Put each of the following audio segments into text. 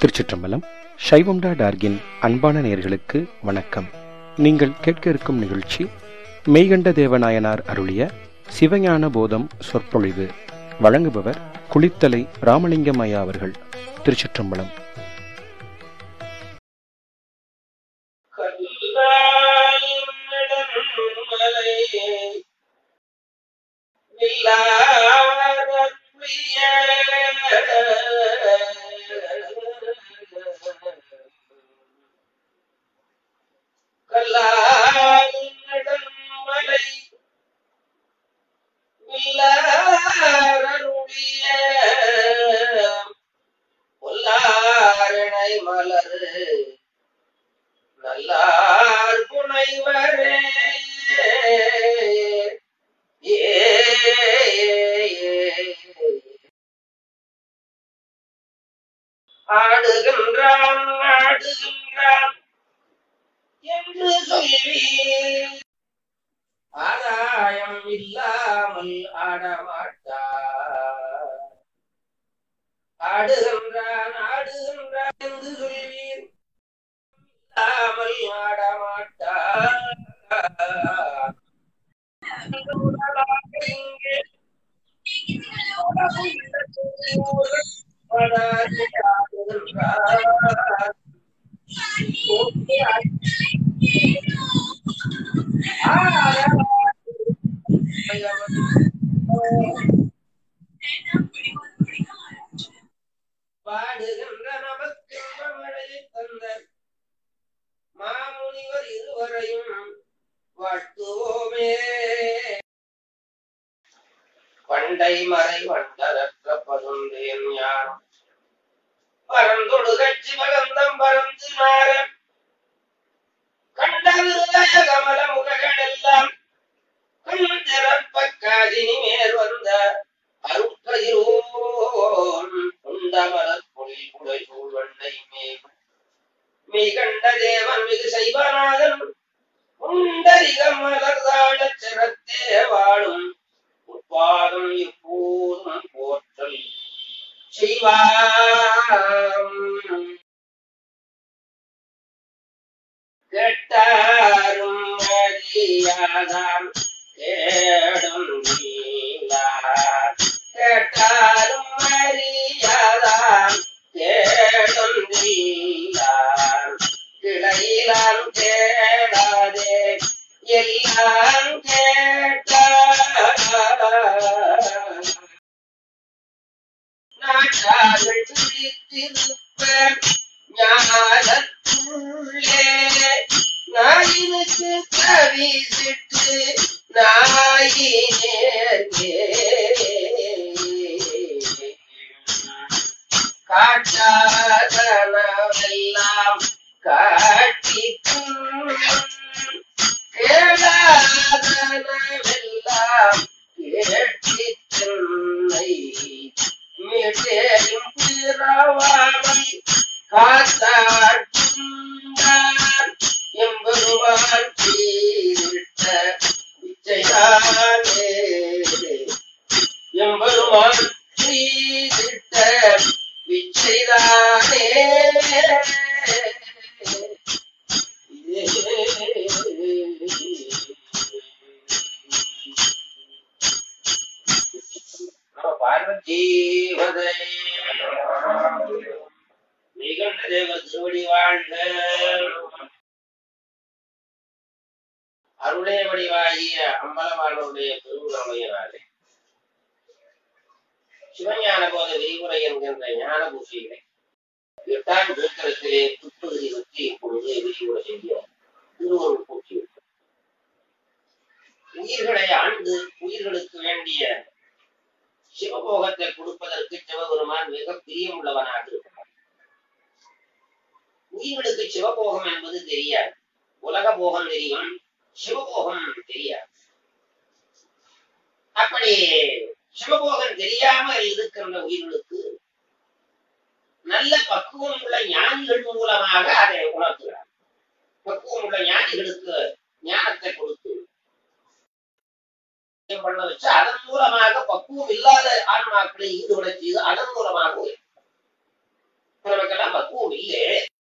திருச்சிற்றம்பலம் சைவம்டா டார்கின் அன்பான நேயர்களுக்கு வணக்கம் நீங்கள் கேட்க இருக்கும் நிகழ்ச்சி மெய்கண்ட தேவநாயனார் அருளிய சிவஞான போதம் சொற்பொழிவு வழங்குபவர் குளித்தலை ராமலிங்கம் ஐயா அவர்கள் திருச்சிற்றம்பலம் மலை வில்லாரருடைய பொல்லாரணை மலர் நல்லார் புனைவரே ஏ ஆடுகின்றான் ஆடுகின்றான் என்று சொல்வீர் ஆதாயம் இல்லாமல் ஆடமாட்டார் ஆடுகின்றான் ஆடுகின்றான் என்று சொல்வீர் இல்லாமல் ஆடமாட்டார் இங்கே ஆடுகின்றார் பாடுகின்ற நமக்கு மழையை தந்த மாமுனிவர் இருவரையும் வாழ்த்துவோமே பண்டை மறை வண்டரற்ற பதுந்தேன் யாரும் பரந்தொடு கட்சி பகந்தம் பரந்து மாற கண்டவிருதய கமல முகங்கள் எல்லாம் கண் திறப்ப காதினி மேல் வந்த அருட்கதிரோன் உண்டமலர் பொழில் குடை சூழ்வண்டை மேல் மெய் கண்ட தேவன் மிகு சைவநாதன் உண்டரிகம் மலர்தாழச் சிரத்தே வாழும் உட்பாதம் இப்போதும் போற்றல் செய்வாம் கேட்டாரும் அறியாதான் கேடும் நீலார் கேட்டாரும் அறியாதான் கேடும் நீலார் கிளையிலாம் கேளாதே எல்லாம் கேட்டார் நாட்டார்கள் துடித்திருப்ப ஞானத்துள்ளே நாயினுக்கு கவிசிட்டு நாயினேர்கே காட்டாதனவெல்லாம் காட்டிக்கும் கேளாதனவெல்லாம் கேட்டி சென்னை மீட்டேயும் பிறவாமை காத்தாட்டும் எம்பெருமான் தீரிட்ட விஜயானே எம்பெருமான் தீரிட்ட விஜயதானே பார்வதீவதை நிகழ்ந்த தேவர் திருவடி வாழ்க அருளே வடிவாகிய அம்பலவானுடைய பெருவுடமையினாலே சிவஞான போத விரிவுரை என்கின்ற ஞான பூசைகளை எட்டாம் சூத்திரத்திலே துப்பகுதி பற்றி இப்பொழுது விரிவுரை செய்ய திருவருள் பூச்சி உயிர்களை ஆண்டு உயிர்களுக்கு வேண்டிய சிவபோகத்தை கொடுப்பதற்கு சிவபெருமான் மிக பிரியமுள்ளவனாக இருக்கிறார் உயிர்களுக்கு சிவபோகம் என்பது தெரியாது உலக போகம் தெரியும் சிவபோகம் தெரியாது அப்படி சிவபோகம் தெரியாமல் இருக்கின்ற உயிர்களுக்கு நல்ல பக்குவம் உள்ள ஞானிகள் மூலமாக அதை உணர்த்துகிறார் பக்குவம் உள்ள ஞானிகளுக்கு ஞானத்தை கொடுத்து பண்ண வச்சு அதன் மூலமாக பக்குவம் இல்லாத ஆன்மாக்களை ஈடுபட செய்து அதன் மூலமாக உயர்த்தும். நமக்கெல்லாம் பக்குவம் இல்லை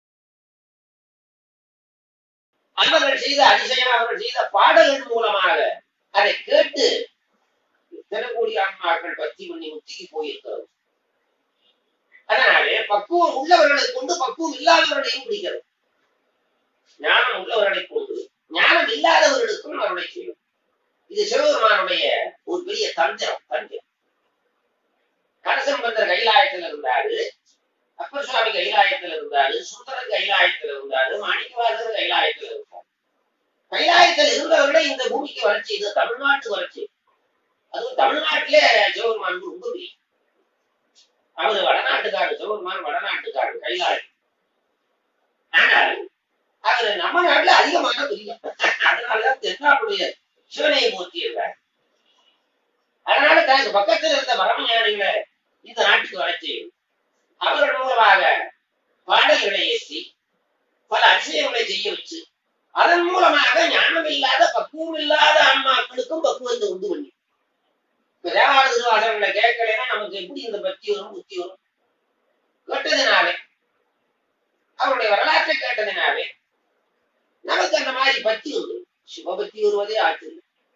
அவர்கள் செய்த அதிசயம் அவர்கள் செய்த பாடல்கள் மூலமாக அதை கேட்டு இத்தனை கோடி ஆன்மாக்கள் பக்தி பண்ணி முத்திக்கு போயிருக்கிறது அதனாலே பக்குவம் உள்ளவர்களை கொண்டு பக்குவம் இல்லாதவர்களையும் பிடிக்கிறது ஞானம் உள்ளவர்களை கொண்டு ஞானம் இல்லாதவர்களுக்கும் அவர்களை செய்யும் இது சிவபெருமானுடைய ஒரு பெரிய தந்திரம் தந்திரம் கரசம்பந்தர் கைலாயத்தில் இருந்தாரு அப்பர் சுவாமி கைலாயத்தில் இருந்தாரு சுந்தரர் கைலாயத்தில் இருந்தாரு மாணிக்கவாசகர் கைலாயத்தில் இருந்தார் கைலாயத்தில் இருந்தவர்களை இந்த பூமிக்கு வளர்ச்சி இது தமிழ்நாட்டு வளர்ச்சி அதுவும் தமிழ்நாட்டிலே சிவபெருமான் ரொம்ப பெரிய அவரு வடநாட்டுக்காரர் சிவபெருமான் வடநாட்டுக்காரர் கைலாயம் ஆனால் அவரு நம்ம நாட்டுல அதிகமான பிரியம் அதனாலதான் தென்னாட்டுடைய சிவனையை மூர்த்தி இருந்தார் அதனால தனக்கு பக்கத்தில் இருந்த மரமஞானிகளை இந்த நாட்டுக்கு வளர்ச்சி அவர்கள் மூலமாக பாடல்களை ஏற்றி பல அதிசயங்களை செய்ய வச்சு அதன் மூலமாக ஞானம் இல்லாத பக்குவம் இல்லாத ஆன்மாக்களுக்கும் பக்குவத்தை உண்டு பண்ணி இப்ப தேவார திருவாசகங்களை கேட்கலைன்னா நமக்கு எப்படி இந்த பக்தி வரும் புத்தி வரும் கேட்டதினாலே அவருடைய வரலாற்றை கேட்டதினாலே நமக்கு அந்த மாதிரி பக்தி உண்டு சிவபக்தி வருவதே ஆற்று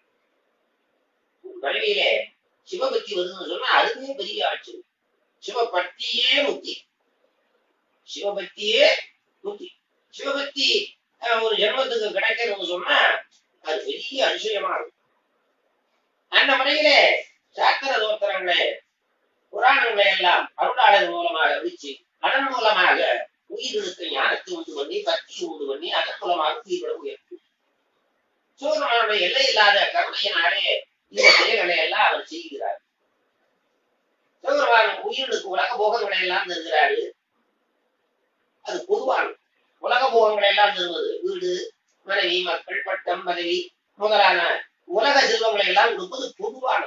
கல்வியிலே சிவபக்தி வருதுன்னு சொன்னா அதுவே பெரிய ஆட்சி சிவபக்தியே முக்தி சிவபக்தியே முக்தி சிவபக்தி அஹ், ஒரு ஜென்மத்துக்கு கிடைக்கணும்னு சொன்னா அது பெரிய அதிசயமா இருக்கும் அந்த முறையிலே சாத்திர தோத்திரங்களை புராணங்களை எல்லாம் அருளாளர் மூலமாக விரிச்சு அதன் மூலமாக உயிர்களுக்கு ஞானத்தை உண்டு பண்ணி பக்தி உண்டு பண்ணி அதன் மூலமாக உயிர்களை உயர்த்தி சூரியனுடைய எல்லை இல்லாத கருணையினாலே இந்த செயல்களை எல்லாம் அவர் செய்கிறார் சிவபெருமான் உயிர்களுக்கு உலக போகங்களை எல்லாம் தருகிறாரு அது பொதுவான உலக போகங்களை எல்லாம் தருவது வீடு மனைவி மக்கள் பட்டம் பதவி முதலான உலக செல்வங்களை எல்லாம் கொடுப்பது பொதுவான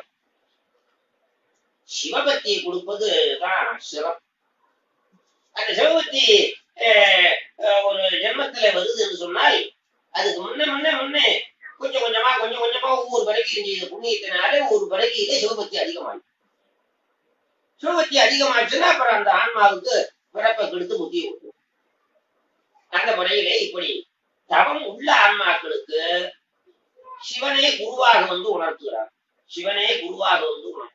சிவபக்தியை கொடுப்பது தான் சிறப்பு அந்த சிவபக்தி அஹ், அஹ், ஒரு ஜென்மத்துல வருதுன்னு சொன்னால் அதுக்கு முன்ன முன்ன முன்னே கொஞ்சம் கொஞ்சமா கொஞ்சம் கொஞ்சமா ஒவ்வொரு பிறவியிலும் செய்த புண்ணியத்தினாலே ஒரு பிறவியிலே சிவபக்தி அதிகமாகும் சிவபக்தி அதிகமாச்சுன்னா அப்புறம் அந்த ஆன்மாவுக்கு பிறப்பை கெடுத்து புத்தியை கொடுக்கும் அந்த முறையிலே இப்படி தவம் உள்ள ஆன்மாக்களுக்கு சிவனே குருவாக வந்து உணர்த்துகிறார் சிவனே குருவாக வந்து உணர்த்துகிறார்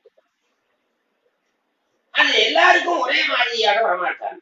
அது எல்லாருக்கும் ஒரே மாதிரியாக வரமாட்டாங்க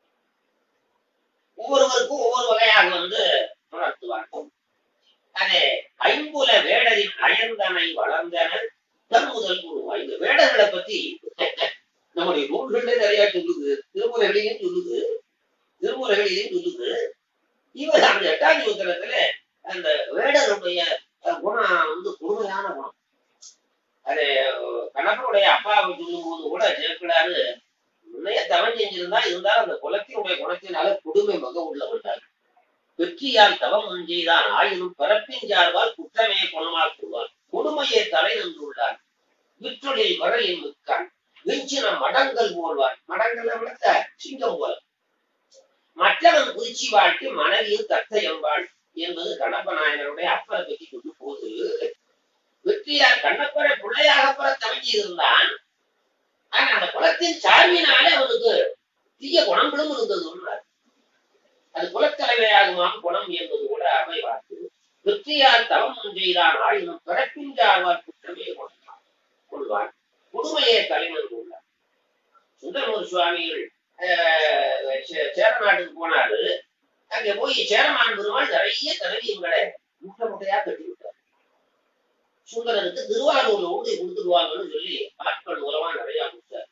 ஒவ்வொருவருக்கும் ஒவ்வொரு வகையாக வந்து உணர்த்துவார்கள் அது ஐம்புல வேடரின் அயந்தனை வளர்ந்தனர் தன் முதல் குருவா இந்த வேடர்களை பத்தி நம்முடைய நூல்களே நிறைய சொல்லுது திருமுறைகளிலும் சொல்லுது திருமுறைகளிலும் சொல்லுது இவர் அந்த எட்டாம் யுத்தரத்துல அந்த வேடருடைய அஹ், குணம் வந்து கொடுமையான குணம் அது கணவனுடைய அப்பாவை சொல்லும் போது கூட சேர்க்கிறாரு முன்னைய தவம் செஞ்சிருந்தா இருந்தாலும் அந்த குலத்தினுடைய குணத்தினால கொடுமை மக உள்ள விட்டார் வெற்றியால் தவம் செய்தான் ஆயினும் பிறப்பின் சார்பால் குற்றமே குணமாக் கொள்வார் கொடுமையை தலை நின்றுள்ளார் விற்றொழில் வரலின் மிக்கான் விஞ்சின மடங்கள் போல்வார் மடங்கள் விளக்க சிங்கம் போல மற்றவன் குறிச்சி வாழ்க்கை மனைவியும் தத்தை எம்பாள் என்பது கண்ணப்ப நாயனருடைய அப்பரை பற்றி கொண்டு போது வெற்றியார் கண்ணப்பரை பிள்ளையாக பெற தவங்கி இருந்தான் ஆனா அந்த குலத்தின் சார்பினாலே அவனுக்கு தீய குணங்களும் இருந்தது அது குலத்தலைமையாகுமாம் குணம் என்பது கூட அவை வாக்கு வெற்றியார் தவம் செய்தான் ஆயினும் பிறப்பின் சார்பார் குற்றமே கொண்டான் கொள்வான் கொடுமையே தலைவன் கொண்டார் சுந்தரமூர் சுவாமிகள் ஆஹ், சே- சேர நாட்டுக்கு போனாரு அங்க போய் சேரமான் பெருமாள் நிறைய தலைவியங்களை முட்டை முட்டையா கட்டி விட்டார் சுந்தரனுக்கு திருவாரூர்ல ஊதி கொடுத்துடுவாங்கன்னு சொல்லி ஆட்கள் மூலமா நிறைய கொடுத்தார்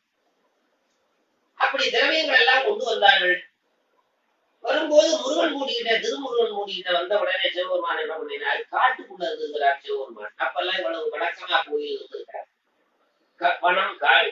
அப்படி திரவியங்கள் எல்லாம் கொண்டு வந்தார்கள் வரும்போது முருகன் மூடிக்கிட்ட திருமுருகன் மூடிக்கிட்ட வந்த உடனே சிவபெருமான் என்ன பண்ணினார் காட்டுக்குள்ள இருந்திருக்கிறார் சிவபெருமான் அப்பெல்லாம் இவ்வளவு வழக்கமா கோயில் இருந்திருக்கார் க- பணம் காய்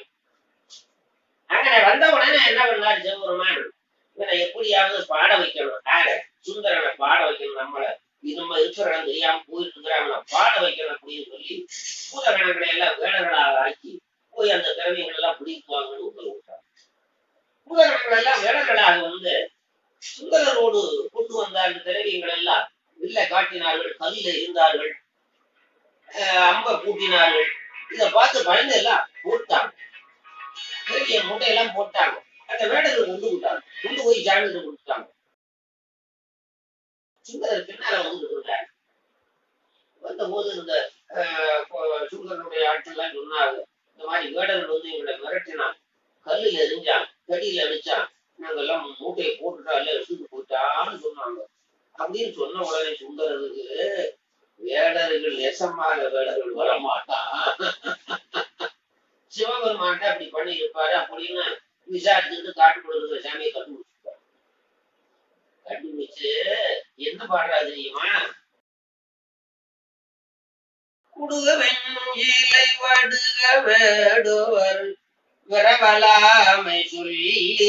அங்கே வந்த உடனே என்ன பண்ணார் சிவபெருமான் இவனை எப்படியாவது பாட வைக்கணும் யார சுந்தரனை பாட வைக்கணும் நம்மள இது நம்ம இருக்கிற இடம் தெரியாம போயிட்டு இருக்கிறாங்க பாட வைக்கணும் அப்படின்னு சொல்லி பூதகணங்களை எல்லாம் வேடர்களாக ஆக்கி போய் அந்த திரவியங்கள் எல்லாம் பிடிக்குவாங்கன்னு உத்தரவு விட்டார் பூதகணங்கள் எல்லாம் வேடர்களாக வந்து சுந்தரரோடு கொண்டு வந்த அந்த திரவியங்கள் எல்லாம் வில்ல காட்டினார்கள் கல்லில இருந்தார்கள் அஹ் அம்ப பூட்டினார்கள் இதை பார்த்து பயந்து எல்லாம் போட்டாங்க திரவிய மூட்டையெல்லாம் போட்டாங்க அந்த வேடர்கள் கொண்டு விட்டாங்க கொண்டு போய் சாமிகிட்ட கொடுத்துட்டாங்க சுந்தரர் பின்னால வந்துட்டு இருந்தார் வந்த போது இந்த ஆஹ், கொ- சுந்தரனுடைய ஆட்கள்லாம் சொன்னாங்க இந்த மாதிரி வேடர்கள் வந்து எங்களை மிரட்டினான் கல்லுல எரிஞ்சான் தடியில அடிச்சான் நாங்க எல்லாம் மூட்டையை போட்டுட்டா இல்ல எடுத்துட்டு போயிட்டான்னு சொன்னாங்க அப்படின்னு சொன்ன உடனே சுந்தரருக்கு வேடர்கள் நெசமாக வேடர்கள் வர மாட்டான் சிவபெருமான்ட்ட அப்படி பண்ணி இருப்பாரு அப்படின்னு விசாரிச்சுட்டு காட்டு கொடுக்குற சாமியை கண்டுபிடிச்சிருப்பாரு கண்டுபிடிச்சு என்ன பாடுறா தெரியுமா குடுக வெஞ்சிலை வடுக வேடுவர் விரவலாமை சொல்லி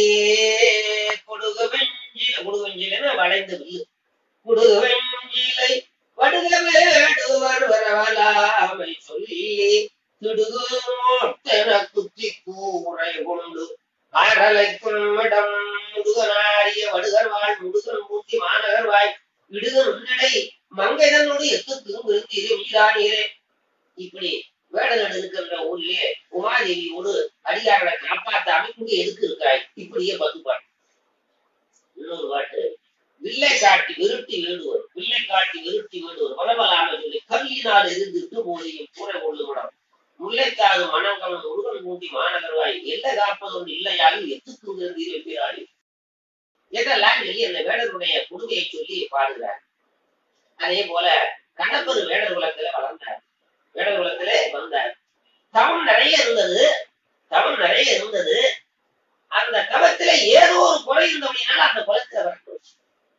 குடுக வெஞ்சில குடுக வெஞ்சிலைன்னா வளைந்த வில்லு குடுக வெஞ்சிலை வடுக வேடுவர் விரவலாமை சொல்லி திடுகுமோட்டென குத்தி கூரை கொண்டு ஆடலைக்கும் இடம் முடுகனாரிய வடுகர்வாள் முடுகன் மூர்த்தி மாநகர்வாய் விடுகன் உன்னடை மங்கைதனோடு எத்து திரும்பிருந்தீரே மீதானீரே இப்படி வேடநாடு இருக்கின்ற ஊர்லயே உமாதேவியோடு அடியார்களை காப்பாத்தாம இங்க எதுக்கு இருக்காய் இப்படியே பத்து பாட்டு இன்னொரு பாட்டு வில்லை காட்டி விருட்டி வேண்டுவர் வில்லை காட்டி விருட்டி வேண்டுவர் பலபலான சொல்லி கல்லினால் எதிர்த்து போதையும் கூரை கொள்ளுமிடம் முல்லைக்காது மணங்களும் முருகன் கூட்டி மாநகர்வாய் எல்லை காப்பதொன்று இல்லையாலும் எத்துக்கு வைக்கிறாள் இதெல்லாம் சொல்லி அந்த வேடருடைய கொடுமையை சொல்லி பாடுகிறார் அதே போல கணப்பர் வேடர் குலத்துல வளர்ந்தார் வேடர் குலத்துல வந்தார் தவம் நிறைய இருந்தது தவம் நிறைய இருந்தது அந்த தவத்துல ஏதோ ஒரு குறை இருந்தபடினால அந்த குலத்துல பிறக்க வச்சு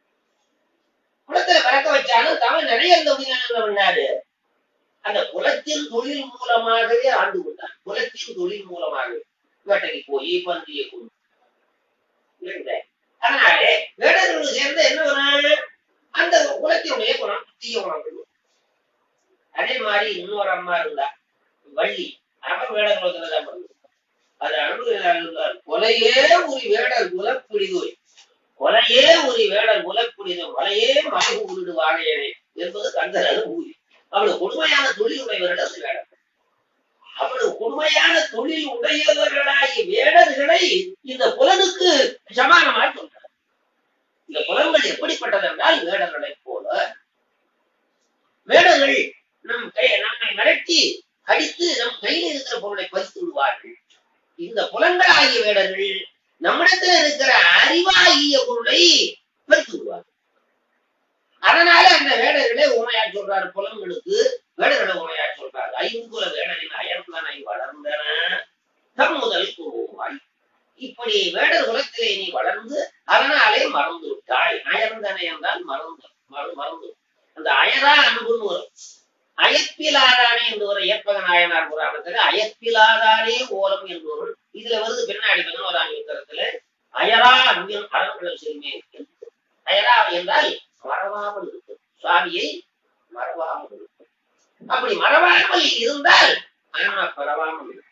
குலத்துல பிறக்க வச்சாலும் தவம் நிறைய இருந்தபடினால என்ன பண்ணாரு அந்த குலத்தின் தொழில் மூலமாகவே ஆண்டு கொண்டார் குலத்தின் தொழில் மூலமாகவே வேட்டைக்கு போய் பன்றியை கொண்டு இல்லைங்களே? அதனாலே வேடர்களோடு சேர்ந்து என்ன வரும் அந்த குலத்தினுடைய குணம் தீய குணம் கொள்ளும். அதே மாதிரி இன்னொரு அம்மா இருந்தா வள்ளி அவன் வேட குலத்துல தான் பிறந்தது. அது அனுபவிக்கிறார் இருந்தார் கொலையே ஒரு வேடர் குலப்பிடிதோய் கொலையே ஒரு வேடர் குலப்பிடிதோம் வலையே மலைகு உருடு வாழையனே என்பது கந்தர் அனுபூதி அவளுக்கு கொடுமையான தொழில் உடையவர்கள் வேடர் அவ்வளவு கொடுமையான தொழில் உடையவர்களாகிய வேடர்களை இந்த புலனுக்கு சமானமாக சொல்றார் இந்த புலன்கள் எப்படிப்பட்டது என்றால் வேடர்களை போல வேடர்கள் நம் கை நம்மை மிரட்டி அடித்து நம் கையில் இருக்கிற பொருளை பறித்து விடுவார்கள் இந்த புலன்களாகிய வேடர்கள் நம்மிடத்தில் இருக்கிற அறிவாகிய பொருளை பறித்து விடுவார்கள் அதனால அந்த வேடர்களே உமையா சொல்றாரு புலன்களுக்கு வேடர்களை உமையா சொல்றாரு ஐங்குல வேடரின் அயர்ந்தனை வளர்ந்தன தம் முதல் குருவாய் இப்படி வேடர் குலத்திலே நீ வளர்ந்து அதனாலே மறந்து விட்டாய் அயர்ந்தனை என்றால் மறந்து மறு- மறந்து அந்த அயரா அன்புன்னு வரும் அயற்பிலாதானே என்று ஒரு ஏற்பக நாயனார் புராணத்துல அயற்பிலாதானே ஓலம் என்று வரும் இதுல வருது பின்னாடி பதினோராம் யுத்தரத்துல அயரா அன்பின் அறங்குழல் செல்மே என்று. அயரா என்றால் மறவாமல் இருக்கு சுவாமியை மறவாமல் இருக்கு அப்படி மறவாமல் இருந்தால் ஆன்மா பரவாமல் இருக்கும்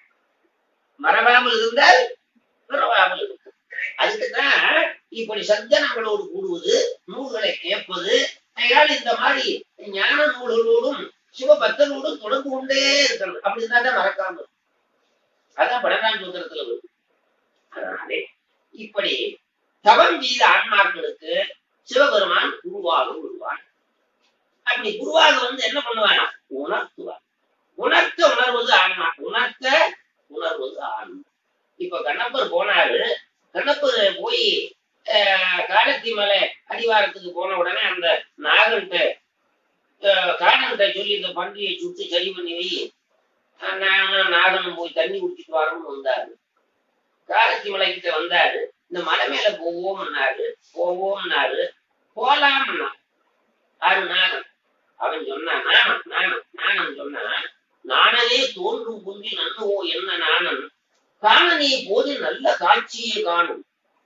மறவாமல் இருந்தால் பிறவாமல் இருக்கு அதுக்குதான் இப்படி சஜ்ஜனங்களோடு கூடுவது நூல்களை கேட்பது அதனால் இந்த மாதிரி ஞான நூல்களோடும் சிவபக்தனோடும் தொடர்பு கொண்டே இருக்கிறது அப்படின்னா தான் மறக்காம இருக்கும். அதான் பன்னெண்டாம் சூத்திரத்துல வருது அதனாலே இப்படி தவம் செய்த ஆன்மாக்களுக்கு சிவபெருமான் குருவாக விடுவான் அப்படி குருவாக வந்து என்ன பண்ணுவான் உணர்த்துவான் உணர்த்த உணர்வது ஆன்மா உணர்த்த உணர்வது ஆன்மா இப்ப கண்ணப்பர் போனாரு கண்ணப்பர் போய் ஆஹ், காலத்தி மலை அடிவாரத்துக்கு போன உடனே அந்த நாகன்ட்ட ஆஹ், காணன்ட்ட சொல்லி இந்த பன்றியை சுட்டு சரி பண்ணி வை ஆஹ், நானும் நாகனும் போய் தண்ணி குடிச்சிட்டு வரணும்னு வந்தாரு காலத்தி மலைக்கிட்ட வந்தாரு இந்த மலை மேல போவோம்னாரு போவோம்னாரு போலாம்னா அது நாகன் அவன் சொன்னான் நாணம் நாணம் நாணம் சொன்னான் நாணனே தோன்றும் குன்றி நன்னுவோ என்ன நாணன் காணனே போது நல்ல காட்சியை காணும்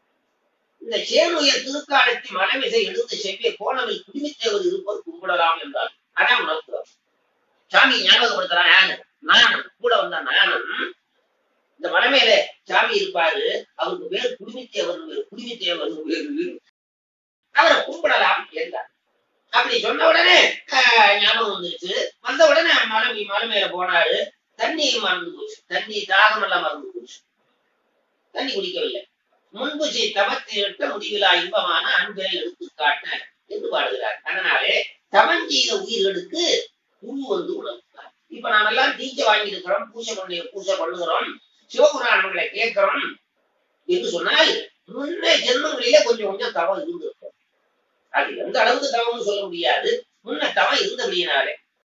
இந்த சேனுயர் திருக்காலத்தி மலைமிசை எழுந்த செவ்விய கோணவில் குடிமித்தேவர் இருப்பது கும்பிடலாம் என்றால் அதான் உணர்த்துவார் சாமி ஞாபகப்படுத்துறான் யாரு நாணம் கூட வந்த நாணம் இந்த மலை மேல சாமி இருப்பாரு அவருக்கு பேர் குடிமித்தேவர் பேரு குடிமித்தேவர் பேரு அவரை கும்பிடலாம் என்றார் அப்படி சொன்ன உடனே ஆஹ், ஞாபகம் வந்துருச்சு வந்த உடனே மலை மலை மேல போனாரு தண்ணி மறந்து போச்சு தண்ணி தாகம் எல்லாம் மறந்து போச்சு தண்ணி குடிக்கவில்லை முன்பு செய் தவத்தில் இட்ட முடிவிலா இன்பமான அன்பினை எடுத்துக்காட்ட என்று பாடுகிறார் அதனாலே தவம் செய்த உயிர்களுக்கு குரு வந்து உணர்த்தார் இப்ப நாம எல்லாம் தீட்சை வாங்கி இருக்கிறோம் பூஜை பண்ணி பூஜை பண்ணுகிறோம் சிவபுராணங்களை கேட்கிறோம் என்று சொன்னால் முன்னே ஜென்மங்களிலே கொஞ்சம் கொஞ்சம் தவம் இருந்திருக்கும் அது எந்த அளவுக்கு தவம்னு சொல்ல முடியாது முன்ன தவம் இருந்தபடியினாலே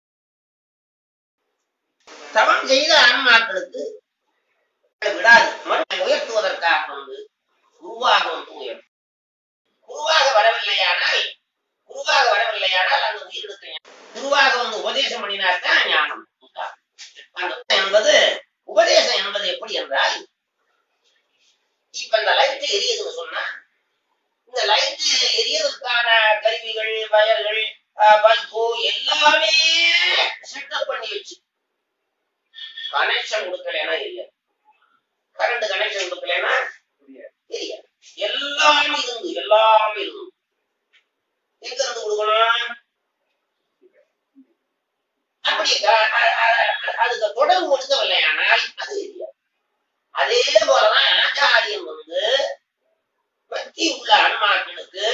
தவம் செய்த ஆன்மாக்களுக்கு விடாது மறுபடியும் உயர்த்துவதற்காக வந்து குருவாக வந்து உயர்த்தும் குருவாக வரவில்லையானால் குருவாக வரவில்லையானால் அந்த உயிரிழக்க குருவாக வந்து உபதேசம் பண்ணினால்தான் ஞானம் உண்டாகும். அந்த என்பது உபதேசம் என்பது எப்படி என்றால் இப்ப இந்த லைட் எரியுதுன்னு சொன்னா இந்த லைட் எரியதற்கான கருவிகள் வயர்கள் பல்பு எல்லாமே செட்டப் பண்ணி வச்சு கனெக்ஷன் கொடுக்கலன்னா எரியாது கரண்ட் கனெக்ஷன் கொடுக்கலன்னா எரியாது எல்லாம் இருந்து எல்லாம் இருந்து எங்க இருந்து கொடுக்கணும் அப்படி க- அ- அ- அதுக்கு தொடர்பு கொடுக்கவில்லையானால் அது எரியாது அதே போலதான் ஆச்சாரியன் வந்து பக்தி உள்ள ஆன்மாக்களுக்கு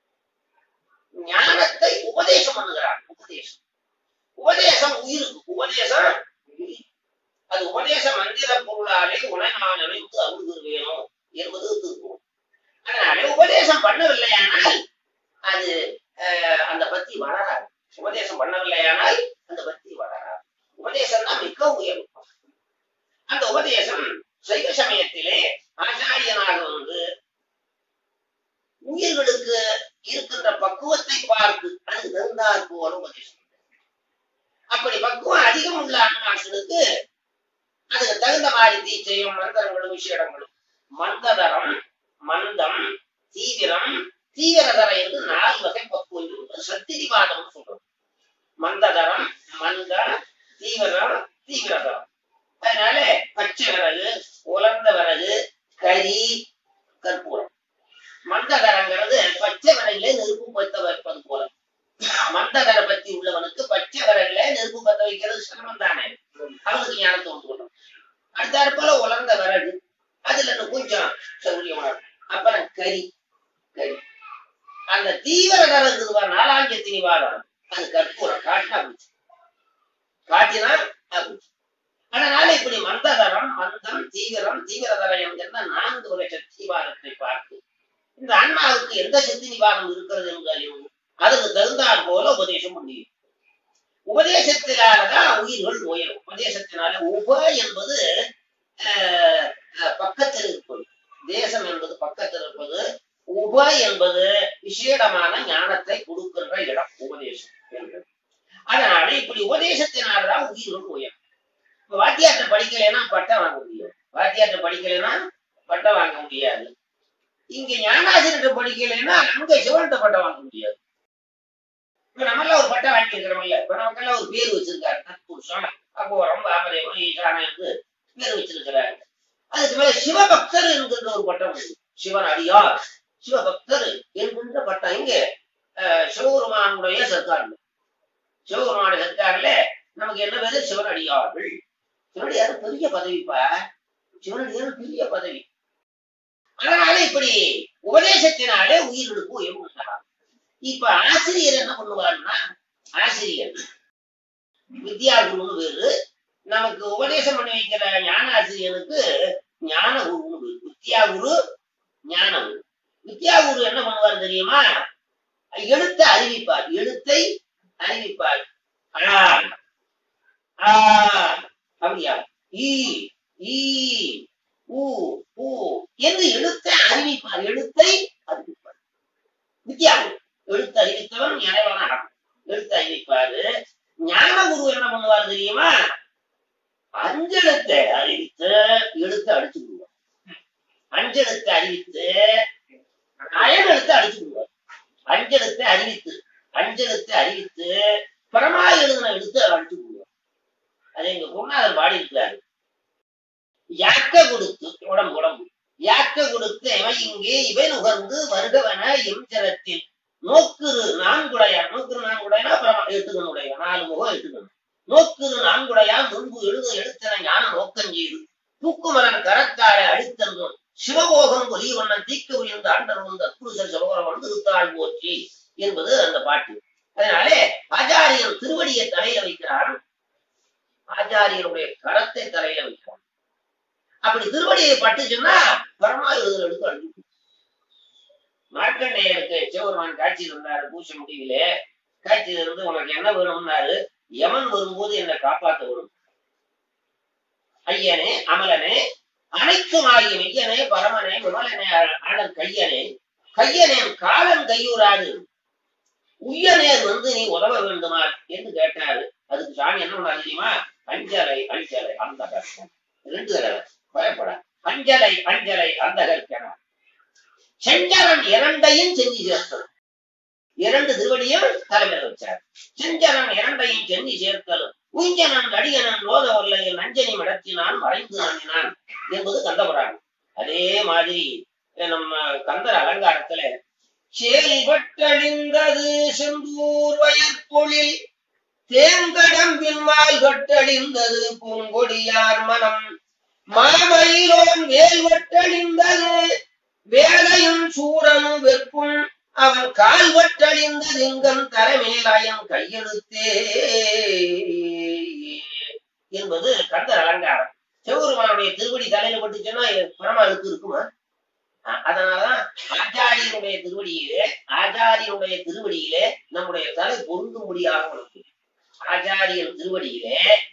ஞானத்தை உபதேசம் பண்ணுகிறார் உபதேசம் உபதேசம் உயிருக்கு உபதேசம் உயிர். அது உபதேச மந்திர பொருளாலே உணவான அமைப்பு அருள்கள் வேணும் என்பது திருப்பம் அதனால உபதேசம் பண்ணவில்லையானால் அது அஹ், அந்த பக்தி வளராது உபதேசம் பண்ணவில்லையானால் அந்த பக்தி வளராது உபதேசம் தான் மிக உயர்வு அந்த உபதேசம் சைவ சமயத்திலே ஆச்சாரியனாக வந்து உயிர்களுக்கு இருக்கின்ற பக்குவத்தை பார்த்து அதுக்கு தகுந்தாற் போல உபதேசம் அப்படி பக்குவம் அதிகம் உள்ள ஆன்மாக்களுக்கு அதுக்கு தகுந்த மாதிரி தீச்சையும் மந்திரங்களும் விஷயங்களும் மந்ததரம் மந்தம் தீவிரம் தீவிரதரம் என்று நாலு வகை பக்குவம் இருக்கு சத்திரிவாதம் சொல்றோம் மந்ததரம் மந்த தீவிரம் தீவிரதரம் அதனால பச்சை விறகு உலர்ந்த விறகு கறி கற்பூரம் மந்தகரங்கிறது பச்சை விறகுல நெருப்பு பத்த வைப்பது போல மந்தகர பத்தி உள்ளவனுக்கு பச்சை விறகுல நெருப்பு பத்த வைக்கிறது சிரமம் தானே அவனுக்கு ஞானத்தை உண்டு பண்ணும் அடுத்தாற் போல உலர்ந்த விறகு அதுல இன்னும் கொஞ்சம் சௌரியமா இருக்கும் அப்புறம் கறி கறி அந்த தீவிர இருக்குது பாரு, நாலாங்கிய திணிவாதம் அது கற்பூரம் காட்டினா போச்சு காட்டினா போச்சு அதனால இப்படி மந்ததரம் மந்தம் தீவிரம் தீவிரதரம் என்கிற நான்கு வகை சக்தி நிவாரணத்தை பார்த்து இந்த ஆன்மாவுக்கு எந்த சக்தி நிவாரணம் இருக்கிறது என்று அறிவு அதுக்கு தகுந்தாற் போல உபதேசம் பண்ணி உபதேசத்தினாலதான் உயிர்கள் உயரும் உபதேசத்தினால உப என்பது ஆஹ், ஆஹ், பக்கத்தில் இருப்பது தேசம் என்பது பக்கத்தில் இருப்பது உப என்பது விசேடமான ஞானத்தை கொடுக்கின்ற இடம் உபதேசம் என்பது அதனால இப்படி உபதேசத்தினாலதான் உயிர்கள் உயரும் இப்ப வாத்தியார்ட்ட படிக்கலைன்னா பட்டம் வாங்க முடியும் வாத்தியார்ட்ட படிக்கலைன்னா பட்டம் வாங்க முடியாது இங்க ஞானாசிரியர்கிட்ட படிக்கலைன்னா அங்க சிவன்கிட்ட பட்டம் வாங்க முடியாது இப்ப நம்மளாம் ஒரு பட்டம் வாங்கியிருக்கிறோம்ல இப்ப நமக்கெல்லாம் ஒரு பேர் வச்சிருக்காரு தத்புருஷம் அகோரம் வாமதேவம் ஈசானம் என்று பேர் வச்சிருக்கிறாரு அதுக்கு மேல சிவபக்தர் என்கின்ற ஒரு பட்டம் உண்டு சிவன் அடியார் சிவபக்தர் என்கின்ற பட்டம் இங்க அஹ், சிவபெருமானுடைய சர்க்கார்ல சிவபெருமானுடைய சர்க்கார்ல நமக்கு என்ன பேரு சிவனடியார்கள் சிவனடியார் பெரிய பதவிப்பா சிவனடியார் பெரிய பதவி அதனால இப்படி உபதேசத்தினாலே உயிர்களுக்கு உயர்வு உண்டாகும் இப்ப ஆசிரியர் என்ன பண்ணுவாருன்னா ஆசிரியர் வித்யாகுருன்னு பேரு நமக்கு உபதேசம் பண்ணி வைக்கிற ஞான ஆசிரியனுக்கு ஞான குருன்னு பேரு வித்யாகுரு ஞான குரு வித்யாகுரு என்ன பண்ணுவார் தெரியுமா எழுத்தை அறிவிப்பார் எழுத்தை அறிவிப்பார் ஆ ஆ அப்படியா ஈ ஈ ஊ ஊ என்று எழுத்தை அறிவிப்பார் எழுத்தை அறிவிப்பார் வித்யாகுரு எழுத்து அறிவித்தவன் இறைவனாக எழுத்து அறிவிப்பாரு ஞான குரு என்ன பண்ணுவார் தெரியுமா அஞ்செழுத்தை அறிவித்து எழுத்தை அடிச்சு விடுவார் அஞ்செழுத்தை அறிவித்து அயனெழுத்தை அடிச்சு விடுவார் அஞ்செழுத்தை அறிவித்து அஞ்செழுத்தை அறிவித்து பரமா எழுதின எழுத்து அடிச்சு விடுவார் அது எங்க குருநாதர் பாடி இருக்கிறாரு யாக்க கொடுத்து உடம்பு உடம்பு யாக்க கொடுத்து இவை இங்கே இவை நுகர்ந்து வருகவன எம்சரத்தில் நோக்குரு நான்குடையா நோக்குரு நான்குடையா அப்புறம் எட்டுகனுடைய நாலு முகம் எட்டுகணும் நோக்குரு நான்குடையா முன்பு எழுத எழுத்தன ஞான நோக்கம் செய்து தூக்குமலன் கரத்தாரை அடித்தன்றும் சிவபோகம் ஒலி வண்ணன் தீக்க உயர்ந்த ஆண்டர் வந்த அற்புருஷர் சிவபோகம் வந்து இருத்தாள் போற்றி என்பது அந்த பாட்டு அதனாலே ஆச்சாரியன் திருவடியை தலையில வைக்கிறான் ஆச்சாரியனுடைய கரத்தை தலையில வைக்கிறான் அப்படி திருவடியை பட்டுச்சுன்னா பரமாயுதர் எடுத்து அழிஞ்சு மார்க்கண்டேயருக்கு சிவபெருமான் காட்சி தந்தாரு பூச முடிவிலே காட்சி இருந்து உனக்கு என்ன வேணும்னாரு யமன் வரும்போது என்னை காப்பாத்த வேணும் ஐயனே அமலனே அனைத்தும் ஆகிய மெய்யனே பரமனே விமலனே அழல் கையனே கையனேன் காலம் கையூராது உய்யனேர் வந்து நீ உதவ வேண்டுமா என்று கேட்டாரு அதுக்கு சாமி என்ன பண்ணாரு தெரியுமா அஞ்சலை அஞ்சலை அந்த கஷ்டம் ரெண்டு தடவை பயப்பட அஞ்சலை அஞ்சலை அந்த கற்கனா செஞ்சரன் இரண்டையும் செஞ்சு சேர்த்தல் இரண்டு திருவடியும் தலைமையில் வச்சார் செஞ்சரன் இரண்டையும் செஞ்சு சேர்த்தல் உஞ்சனன் அடியனன் ரோத வல்லையில் நஞ்சனி மடத்தினான் மறைந்து நம்பினான் என்பது கந்தபுராணம் அதே மாதிரி நம்ம கந்தர் அலங்காரத்துல செயல்பட்டழிந்தது செந்தூர் வயற்பொழில் தேங்கடம்பின் வால் கட்டழிந்தது பூங்கொடியார் மனம் மாமயிலோன் வேல் வட்டழிந்தது வேலையும் சூரனும் வெப்பும் அவன் கால் வட்டழிந்தது எங்கன் தலைமேலாயம் கையெழுத்தே என்பது கந்தர் அலங்காரம் சிவபெருமானுடைய திருவடி தலையில பட்டுச்சுன்னா பரமாளுக்கு இருக்குமா அ- அதனாலதான் ஆச்சாரியனுடைய திருவடியிலே ஆச்சாரியனுடைய திருவடியிலே நம்முடைய தலை பொருந்தும்படியாக உனக்கு ஆச்சாரியன் திருவடியிலே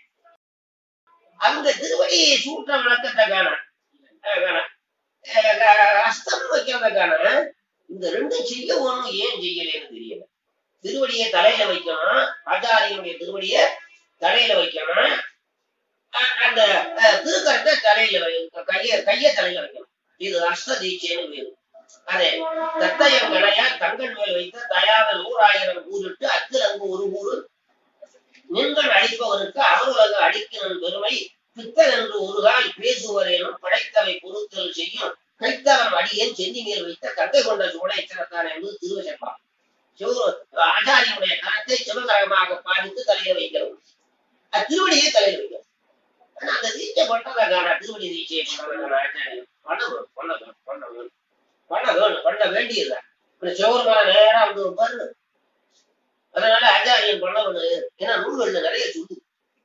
அந்த திருவடியை சூற்ற விளக்கத்தை காண அஹ் காண. அஹ் க- அஸ்தம் வைக்கிறத காண இந்த ரெண்டும் செய்ய ஒண்ணும் ஏன் செய்யலைன்னு தெரியல திருவடியை தலையில வைக்கணும் ஆச்சாரியனுடைய திருவடியை தலையில வைக்கணும் அ- அந்த அஹ், திருக்கரத்தை தலையில வை கைய கைய தலையில வைக்கணும் இது அஷ்ட தீட்சைன்னு பேரு அதே தத்தயம் கடையா தங்கன் மேல் வைத்த தயாத நூறாயிரம் கூறிட்டு அத்தில் அங்கு ஒரு கூறு நின்கள் அழிப்பவருக்கு அமருலக அழிக்கணும் பெருமை பித்தன் என்று ஒரு கால் பேசுவரேனும் படைத்தவை பொருத்தல் செய்யும் கைத்தலம் அடியேன் சென்னி மேல் வைத்த கட்டை கொண்ட சோழேச்சரத்தான் என்பது திருவசப்பா சிவ ஆச்சாரியனுடைய கரத்தை சிவகரமாக பாதித்து தலையில வைக்கிறோம் அது திருவடியை தலையில வைக்கிறோம் ஆனா அந்த தீட்சை பண்றதா காண திருவடி தீட்சையை பண்றதா ஆச்சாரியம் பண்ண வேணும் பண்ண வேணும் பண்ண வேணும் பண்ண வேணும் பண்ண வேண்டியதுதான் இப்ப சிவருமான நேரா வந்து பாரு அதனால ஆச்சாரியம் பண்ண வேணும் ஏன்னா நூல்கள்ல நிறைய சொல்லு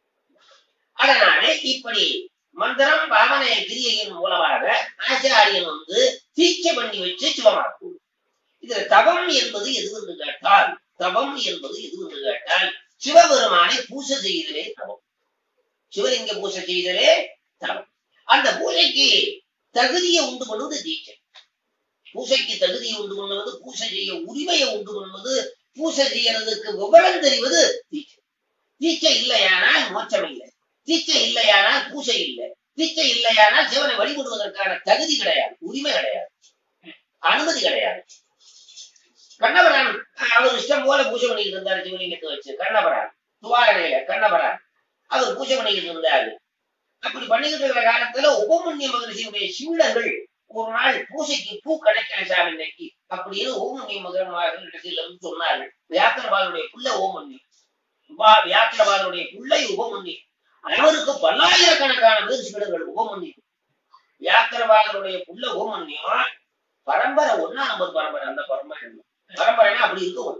அதனாலே இப்படி மந்திரம் பாவனை கிரியையின் மூலமாக ஆச்சாரியன் வந்து தீட்சை பண்ணி வச்சு சிவமாக்கும் இதுல தவம் என்பது எது என்று கேட்டால் தவம் என்பது எது என்று கேட்டால் சிவபெருமானை பூசை செய்தலே தவம் சிவலிங்க பூசை செய்தலே தவம் அந்த பூஜைக்கு தகுதியை உண்டு பண்ணுவது தீட்சை பூசைக்கு தகுதியை உண்டு பண்ணுவது பூசை செய்ய உரிமையை உண்டு பண்ணுவது பூசை செய்யறதுக்கு விவரம் தெரிவது தீட்சை தீட்சை இல்லையானால் மோட்சம் இல்லை தீட்சை இல்லையானால் பூசை இல்லை தீட்சை இல்லையானால் சிவனை வழிபடுவதற்கான தகுதி கிடையாது உரிமை கிடையாது அனுமதி கிடையாது கண்ணபரான் அவர் இஷ்டம் போல பூஜை பண்ணிக்கிட்டு இருந்தாரு சிவலிங்கத்தை வச்சு கண்ணபரான் துவாரணையில கண்ணபரான் அவர் பூஜை பண்ணிக்கிட்டு இருந்தாரு அப்படி பண்ணிக்கிட்டு இருக்கிற காலத்துல உபமன்ய மகரிஷியுடைய சீடர்கள் ஒரு நாள் பூசைக்கு பூ கிடைக்கல சாமி இன்னைக்கு அப்படின்னு ஓமன்ய மகரிஷியில இருந்து சொன்னார்கள் வியாக்கரபாலனுடைய புள்ள ஓமன்ய வா- வியாக்கரபாலனுடைய பிள்ளை உபமன்யு அவருக்கு பல்லாயிரக்கணக்கான பேர் சீடர்கள் உபமன்யு வியாக்கரபாலனுடைய புள்ள உபமன்யம் பரம்பரை ஒன்னா நம்பர் பரம்பரை அந்த பரம்பரை பரம்பரைனா அப்படி இருக்கும்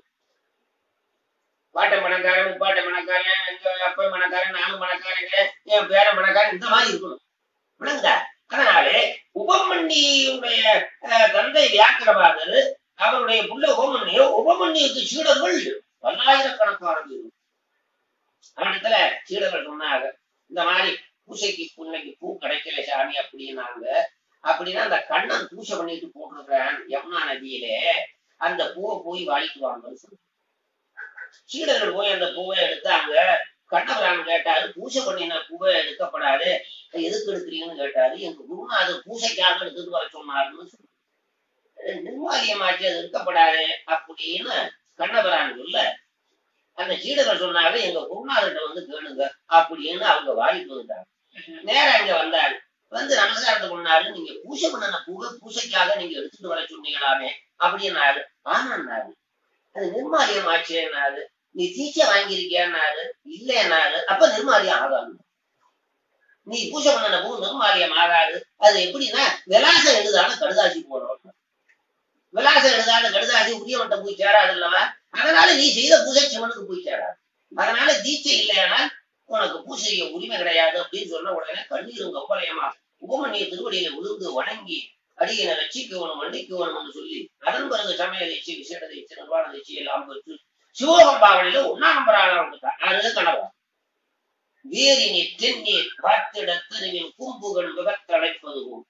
பாட்ட மணக்காரன் முப்பாட்ட மணக்காரன் எங்க அப்பா மணக்காரன் நானும் மணக்காரங்க என் பேர மணக்காரன் இந்த மாதிரி இருக்கணும் விளங்குதா அதனாலே உபமன்னியுடைய அஹ், தந்தை வியாக்கிரபாதர் அவருடைய புள்ள உபமன்யு உபமன்யுக்கு சீடர்கள் பல்லாயிரக்கணக்கான பேர் அவனிடத்துல சீடர்கள் சொன்னாங்க இந்த மாதிரி பூசைக்கு புன்னைக்கு பூ கிடைக்கல சாமி அப்படின்னாங்க அப்படின்னா அந்த கண்ணன் பூசை பண்ணிட்டு போட்டிருக்கிறான் யமுனா நதியிலே அந்த பூவை போய் வாங்கிட்டு வாங்கன்னு சொன்னாங்க சீடர்கள் போய் அந்த பூவை எடுத்தாங்க கண்ணபுரான் கேட்டாரு பூஜை பண்ணின பூவை எடுக்கப்படாது எதுக்கு எடுக்கிறீங்கன்னு கேட்டாரு எங்க குருநாதர் பூசைக்காக எடுத்துட்டு வர சொன்னாருன்னு சொன்னாரு நிர்வாகியமாச்சு அது எடுக்கப்படாது அப்படின்னு கண்ணபுரான் சொல்ல அந்த சீடர்கள் சொன்னாரு எங்க குருநாதர்கிட்ட வந்து கேளுங்க அப்படின்னு அவங்க வாங்கிட்டு வந்துட்டாங்க நேரா இங்க வந்தாரு வந்து நமஸ்காரத்தை பண்ணாரு நீங்க பூஜை பண்ணின பூவை பூசைக்காக நீங்க எடுத்துட்டு வர சொன்னீங்களாமே அப்படின்னாரு ஆமான்னாரு அது நிர்மாலியம் ஆச்சுன்னாரு நீ தீட்சை வாங்கியிருக்கியான்னாரு இல்லைன்னாரு அப்ப நிர்மாலியம் ஆகாது நீ பூஜை பண்ணன பூ நிர்மாலியம் ஆகாது அது எப்படின்னா விலாசம் எழுதான கடுதாசி போடணும் விலாசம் எழுதான கடுதாசி உரியவன்ட்ட போய் சேராது இல்லவா அதனால நீ செய்த பூஜை சிவனுக்கு போய் சேராது அதனால தீட்சை இல்லையானால் உனக்கு பூஜை செய்ய உரிமை கிடையாது அப்படின்னு சொன்ன உடனே கண்ணீரும் கம்பளையமா உபமன்னிய திருவடியில விழுந்து வணங்கி அடியனை ரட்சிக்கணும் மன்னிக்கணும்னு சொல்லி அதன் பிறகு சமையல் இச்சு விசேட இச்சு நிர்வாண இச்சு எல்லாம் பெற்று சிவகம்பாவளியில ஒன்னாம் நம்பரான அது கணவன் வேரினி தென்னீர் பார்த்திட திருவின் கும்புகள் விபத்தடைப்பதுவும்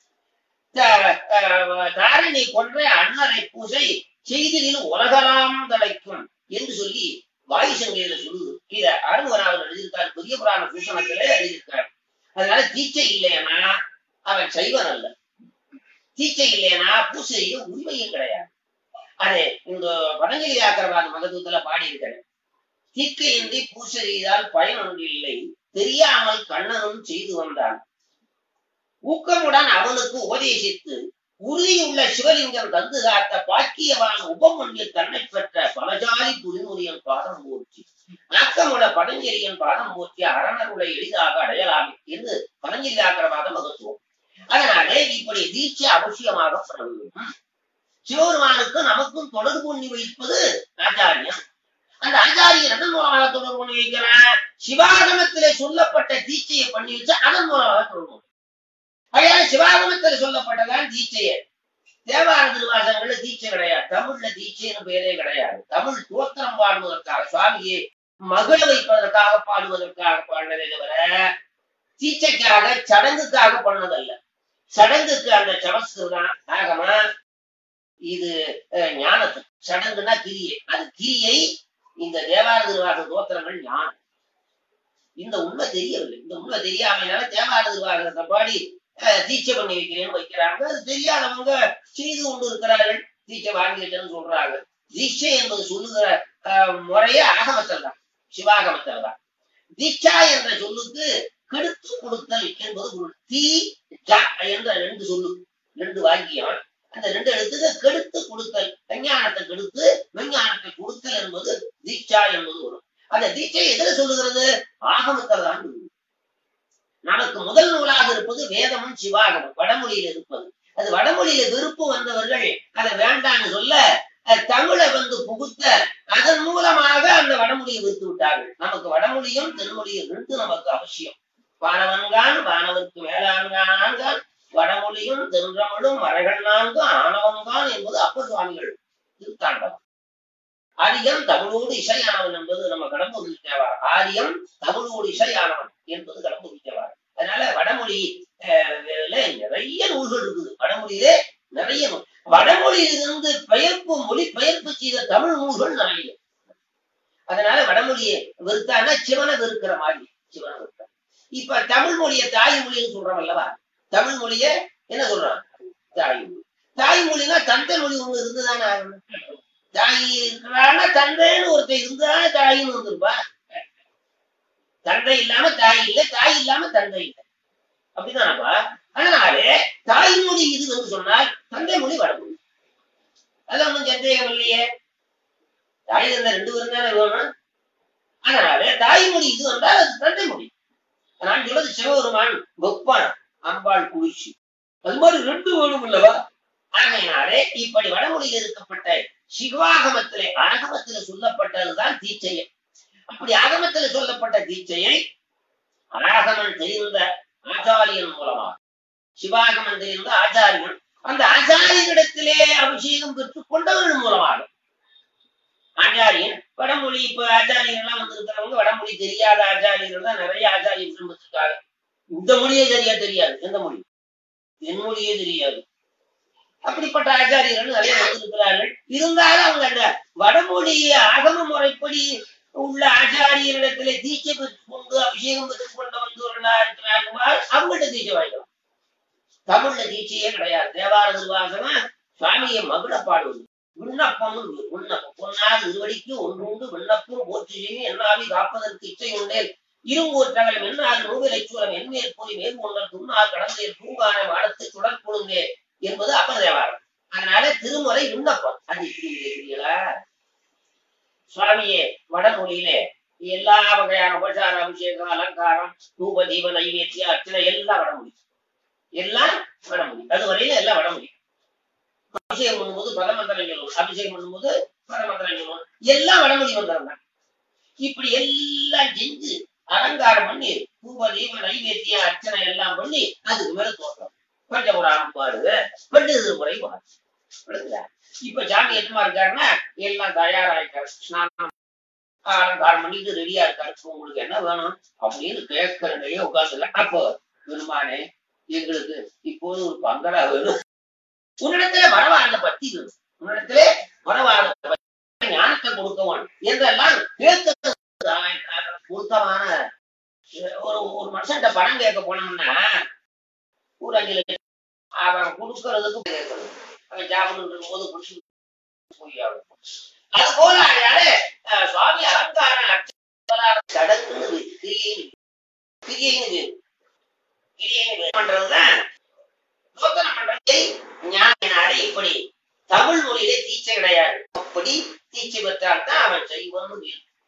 தாரணி கொன்ற அன்னரை பூசை செய்தியில் உலகலாம் தடைக்கும் என்று சொல்லி வாயு சங்கையில சொல்லுது இத அருண்வராவில் எழுதியிருக்கார் பெரிய புராண பூஷணத்திலே எழுதியிருக்கார் அதனால தீட்சை இல்லைன்னா அவன் சைவன் அல்ல தீட்சை இல்லைன்னா பூசை செய்ய உரிமையும் கிடையாது அது இந்த பதஞ்சலி ஆக்கிரவாத மகத்துவத்துல பாடி இருக்கிறேன் தீக்கையின்றி பூசை செய்தால் பயன் ஒன்று இல்லை தெரியாமல் கண்ணனும் செய்து வந்தான் ஊக்கமுடன் அவனுக்கு உபதேசித்து உறுதியுள்ள சிவலிங்கம் தந்து காத்த பாக்கியவான உபமொழியில் தன்னை பெற்ற பலஜாலி புரிமுறையின் பாதம் போற்றி ஆக்கமுட பதஞ்சலியின் பாதம் போற்றி அரணருளை எளிதாக அடையலாமே என்று பதஞ்சலி ஆக்கிரவாத மகத்துவம் அதனாலே இப்படி தீட்சை அவசியமாக பெற வேண்டும் சிவபெருமானுக்கு நமக்கும் தொடர்பு பண்ணி வைப்பது ஆச்சாரியம் அந்த ஆச்சாரியர் எதன் மூலமாக தொடர்பு பண்ணி வைக்கிறார் சிவாகமத்திலே சொல்லப்பட்ட தீட்சையை பண்ணி வச்சு அதன் மூலமாக தொடர்பு அதனால சிவாகமத்தில் சொல்லப்பட்டதான் தீட்சையே தேவார திருவாசகங்கள்ல தீட்சை கிடையாது தமிழ்ல தீட்சைன்னு பேரே கிடையாது தமிழ் தோத்திரம் பாடுவதற்காக சுவாமியை மகிழ வைப்பதற்காக பாடுவதற்காக பாடினதே தவிர தீட்சைக்காக சடங்குக்காக பண்ணதல்ல சடங்குக்கு அந்த சமஸ்கிருதம் ஆகமா இது ஞானத்துக்கு சடங்குனா கிரியை அது கிரியை இந்த தேவார திருவாச தோத்திரங்கள் ஞானம் இந்த உண்மை தெரியவில்லை இந்த உண்மை தெரியாமையினால தேவார திருவாசகத்தை பாடி தீட்சை பண்ணி வைக்கிறேன்னு வைக்கிறாங்க அது தெரியாதவங்க செய்து கொண்டு இருக்கிறார்கள் தீட்சை வாங்கிட்டேன்னு சொல்றாங்க தீட்சை என்பது சொல்லுகிற முறையே ஆகமத்தில் தான் சிவாகமத்தில் தான் தீட்சா என்ற சொல்லுக்கு கெடுத்து கொடுத்தல் என்பது பொருள் தீ ஜ என்ற ரெண்டு சொல்லு ரெண்டு வாக்கியம் அந்த ரெண்டு எழுத்துக்கு கெடுத்து கொடுத்தல் விஞ்ஞானத்தை கெடுத்து விஞ்ஞானத்தை கொடுத்தல் என்பது தீட்சா என்பது வரும் அந்த தீட்சை எதிர சொல்லுகிறது ஆகமத்தில் தான் நமக்கு முதல் நூலாக இருப்பது வேதமும் சிவாகமும் வடமொழியில் இருப்பது அது வடமொழியில விருப்பம் வந்தவர்கள் அதை வேண்டான்னு சொல்ல தமிழை வந்து புகுத்த அதன் மூலமாக அந்த வடமொழியை விருத்து விட்டார்கள் நமக்கு வடமொழியும் தென்மொழியும் ரெண்டு நமக்கு அவசியம் வானவன்கான் வானவருக்கு மேலான்கான் வடமொழியும் தென்றமிழும் மறைகள் நான்கு ஆணவன்கான் என்பது அப்ப சுவாமிகள் திருத்தாண்டவம் ஆரியம் தமிழோடு இசையானவன் என்பது நம்ம கடம்பூர் தேவார் ஆரியம் தமிழோடு இசையானவன் என்பது கடம்பூர் தேவார் அதனால வடமொழி நிறைய நூல்கள் இருக்குது வடமொழியிலே நிறைய நூல் வடமொழியிலிருந்து பெயர்ப்பு மொழி பெயர்ப்பு செய்த தமிழ் நூல்கள் நிறைய அதனால வடமொழியை வெறுத்தானா சிவனை வெறுக்கிற மாதிரி சிவனை வெறுத்த இப்ப தமிழ் மொழியை தாய்மொழின்னு சொல்றோம் அல்லவா தமிழ் மொழிய என்ன சொல்றான் தாய்மொழி தாய்மொழினா தந்தை மொழி ஒண்ணு இருந்துதானே ஆகணும் தாய் இருக்கிறான்னா தந்தைன்னு ஒருத்தர் இருந்தானே தாயின்னு வந்திருப்பா தந்தை இல்லாம தாய் இல்லை தாய் இல்லாம தந்தை இல்லை அப்படிதானப்பா அதனாலே தாய்மொழி இது என்று சொன்னால் தந்தை மொழி வடமொழி அதெல்லாம் ஒன்றும் சந்தேகம் இல்லையே தாய் இருந்த ரெண்டு பேரும் தானே வேணும் அதனால தாய்மொழி இது வந்தால் அது தந்தை மொழி நான் சொல்றது சிவபெருமான் வெப்பான் அம்பாள் குளிர்ச்சி அது மாதிரி ரெண்டு வேணும் இல்லவா ஆகையினாலே இப்படி வடமொழியில் இருக்கப்பட்ட சிவாகமத்திலே ஆகமத்தில சொல்லப்பட்டதுதான் தீட்சையை அப்படி ஆகமத்தில சொல்லப்பட்ட தீட்சையை ஆகமன் தெரிந்த ஆச்சாரியன் மூலமாக சிவாகமன் தெரிந்த ஆச்சாரியன் அந்த ஆச்சாரியனிடத்திலே அபிஷேகம் பெற்றுக் கொண்டவர்கள் மூலமாக ஆச்சாரியன் வடமொழி இப்ப ஆச்சாரியர்கள் எல்லாம் வந்திருக்கிறவங்க வடமொழி தெரியாத ஆச்சாரியர்கள் தான் நிறைய ஆச்சாரியன் வந்திருக்காங்க இந்த மொழியே சரியா தெரியாது எந்த மொழி என் மொழியே தெரியாது அப்படிப்பட்ட ஆச்சாரியர்கள் நிறைய வந்திருக்கிறார்கள் இருந்தாலும் அவங்க அந்த வடமொழி ஆகம முறைப்படி உள்ள ஆச்சாரியரிடத்துல தீட்சை பெற்றுக் கொண்டு அபிஷேகம் பெற்றுக் கொண்டு வந்தவர்களா இருக்கிறார்கள் அவங்கள்ட்ட தீட்சை வாங்கிக்கலாம் தமிழ்ல தீட்சையே கிடையாது தேவார திருவாசனா சுவாமியை மகுட பாடுவது விண்ணப்பம் விண்ணப்பம் பொன்னார் இருவடிக்கு ஒன்றுண்டு விண்ணப்பம் போற்றி செய்யும் என்னாவி காப்பதற்கு இச்சை உண்டேன் இருங்கூற்றகலம் என்னார் நூவிலை சூரம் என்மேல் போய் மேல் கொண்டல் துண்ணார் கடந்தேன் பூங்கான வாடத்தை சுடர் கொழுந்தே என்பது அப்ப தேவாரம் அதனால திருமுறை விண்ணப்பம் அது இப்படி தெரியல சுவாமியே வடமொழியிலே எல்லா வகையான உபசார அபிஷேகம் அலங்காரம் தூப தீப நைவேத்திய அர்ச்சனை எல்லாம் வட முடியும் எல்லாம் வட முடியும் அது வரையில எல்லாம் வட முடியும் அபிஷேகம் பண்ணும்போது பதமந்திரம் சொல்லணும் அபிஷேகம் பண்ணும்போது பதமந்திரம் சொல்லணும் எல்லாம் வடமொழி மந்திரம் தான் இப்படி எல்லாம் செஞ்சு அலங்காரம் பண்ணி தூப தீப நைவேத்திய அர்ச்சனை எல்லாம் பண்ணி அதுக்கு மேல தோட்டம் பஞ்சபுராணம் பாடுது பண்டித முறை பாடு விளங்குதா? இப்ப சாமி எத்தமா இருக்காருன்னா எல்லாம் தயாராயிருக்காரு ஸ்நானம் அலங்காரம் பண்ணிட்டு ரெடியா இருக்காரு இப்ப உங்களுக்கு என்ன வேணும் அப்படின்னு கேட்கறதையே உட்கார்ந்துல அப்போ பெருமானே எங்களுக்கு இப்போது ஒரு பங்களா வேணும் உன்னிடத்துல வரவாத பத்தி வேணும் உன்னிடத்துல வரவாத பத்தி ஞானத்தை கொடுக்கவன் என்றெல்லாம் கேட்க பொருத்தமான ஒரு ஒரு மனுஷன்ட்ட பணம் கேட்க போனோம்னா ஒரு அஞ்சு லட்சம் அவன் கொடுக்கறதுக்கு கேட்கணும் அவன் ஜாபம் போது குடிச்சு போய் ஆகணும். அது போல ஆகையால, அஹ், சுவாமி அலங்காரம் அர்ச்சனை சடங்குன்னு வே- கிரியைன்னு கிரியைன்னு வேறு. கிரியைன்னு வேறு. பண்றதுதான் நூத்தன பண்றதை ஞானினாலே இப்படி தமிழ் மொழியிலே தீட்சை கிடையாது அப்படி தீட்சை பெற்றால் தான் அவன் செய்வன்னு வேறு